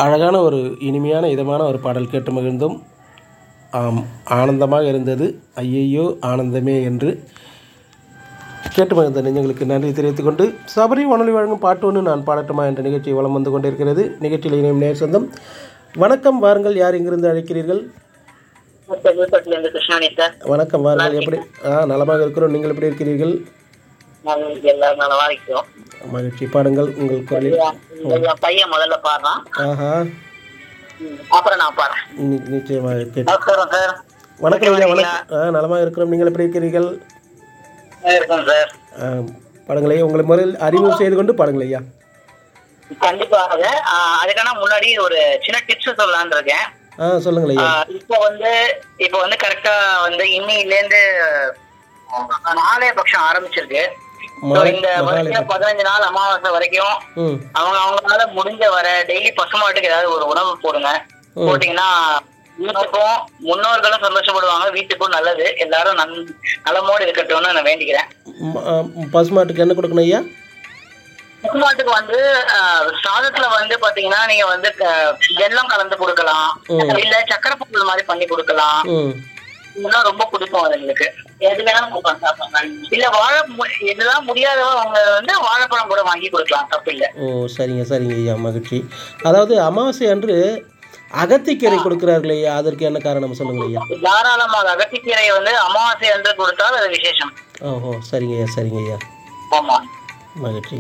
அழகான ஒரு இனிமையான இதமான ஒரு பாடல் கேட்டு மகிழ்ந்தோம் ஆம் ஆனந்தமாக இருந்தது ஐயையோ ஆனந்தமே என்று கேட்டு மகிழ்ந்த நெஞ்சங்களுக்கு நன்றி தெரிவித்துக் கொண்டு சபரி வானொலி வழங்கும் பாட்டு ஒன்று நான் பாடட்டுமா என்ற நிகழ்ச்சி வலம் வந்து கொண்டிருக்கிறது நிகழ்ச்சியில் இணையும் நேர் சொந்தம் வணக்கம் வாருங்கள் யார் இங்கிருந்து அழைக்கிறீர்கள் விழுப்புரத்துல இருந்து கிருஷ்ணாணி சார் வணக்கம் வாருங்கள் எப்படி ஆ நலமாக இருக்கிறோம் நீங்கள் எப்படி இருக்கிறீர்கள் நாங்க எல்லாரும் நல்லா இருக்கிறோம் மகிழ்ச்சி பாடுங்கள் உங்கள் குரலில் என் பையன் முதல்ல பாடுறான் ஆஹா ம், அப்புறம் நான் பாடுறேன் நி- நிச்சயமாக கேட்டு நமஸ்காரம் சார் வணக்கம் ஐயா வணக்கம் ஆ நலமாக இருக்கிறோம் நீங்கள் எப்படி இருக்கிறீர்கள் இருக்கோம் சார் ஆ, பாடுங்களே உங்களை முறையில் அறிமுகம் செய்து கொண்டு பாடுங்கள் ஐயா கண்டிப்பாக ஆ, அதுக்கான முன்னாடி ஒரு சின்ன டிப்ஸ் சொல்லலாம்னு இருக்கேன் ஆ சொல்லுங்கள் ஐயா ஆ, இப்போ வந்து இப்போ வந்து கரெக்டா வந்து இன்னில இருந்து நாளைய பட்சம் ஆரம்பிச்சிருக்கு So, மகா- இந்த வருஷத்துல பதினஞ்சு நாள் அமாவாசை வரைக்கும் ம் அவங்க அவங்களால முடிஞ்ச வர டெய்லி பசுமாட்டுக்கு ஏதாவது ஒரு உணவு போடுங்க போட்டீங்கன்னா வீட்டுக்கும் முன்னோர்களும் சந்தோஷப்படுவாங்க வீட்டுக்கும் நல்லது எல்லாரும் நன் நலமோடு இருக்கட்டும்னு நான் வேண்டிக்கிறேன் ம- ஆ, பசுமாட்டுக்கு என்ன கொடுக்கணும் ஐயா பசுமாட்டுக்கு வந்து ஆஹ், சாதத்துல வந்து பாத்தீங்கன்னா நீங்க வந்து க- வெல்லம் கலந்து கொடுக்கலாம் இல்ல சக்கரை பொங்கல் மாதிரி பண்ணி கொடுக்கலாம் ம் இதெல்லாம் ரொம்ப பிடிக்கும் அதுங்களுக்கு எது வேணாலும் கொடுக்கலாம் சாப்பிடலாம் இல்ல வாழை மு- இதெல்லாம் முடியாதவங்க அவங்க வந்து வாழைப்பழம் கூட வாங்கி கொடுக்கலாம் தப்பு இல்ல ஓ சரிங்க சரிங்க ஐயா மகிழ்ச்சி அதாவது அமாவாசை அன்று அகத்திக்கீரை கொடுக்கிறார்கள் ஐயா அதற்கு என்ன காரணம் சொல்லுங்கள் ஐயா தாராளமாக அகத்திக்கீரையை வந்து அமாவாசை அன்று கொடுத்தால் அது விசேஷம் ஓஹோ சரிங்க ஐயா சரிங்க ஐயா ஆமா மகிழ்ச்சி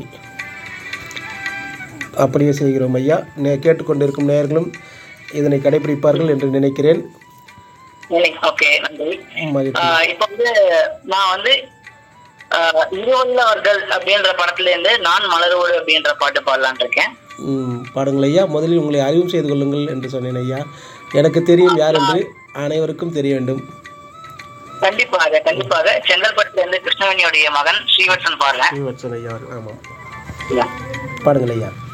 அப்படியே செய்கிறோம் ஐயா நே கேட்டுக்கொண்டிருக்கும் நேயர்களும் இதனை கடைபிடிப்பார்கள் என்று நினைக்கிறேன் ஓகே நன்றி மகிழ்ச்சி ஆஹ் இப்ப வந்து நான் வந்து ஆஹ் இருவல்லவர்கள் அப்படின்ற படத்துல இருந்து நான் மலரோடு அப்படின்ற பாட்டு பாடலான் இருக்கேன் ம், பாடுங்கள் ஐயா முதலில் உங்களை அறிவும் செய்து கொள்ளுங்கள் என்று சொன்னேன் ஐயா எனக்கு தெரியும் யார் என்று அனைவருக்கும் தெரிய வேண்டும் கண்டிப்பாக கண்டிப்பாக செங்கல்பட்டுல இருந்து கிருஷ்ணவேணியோடைய மகன் ஸ்ரீவத்சன் பாடுறேன் ஸ்ரீவத்சன் ஐயா அவர்கள். ஆமாம் பாடுங்கள் ஐயா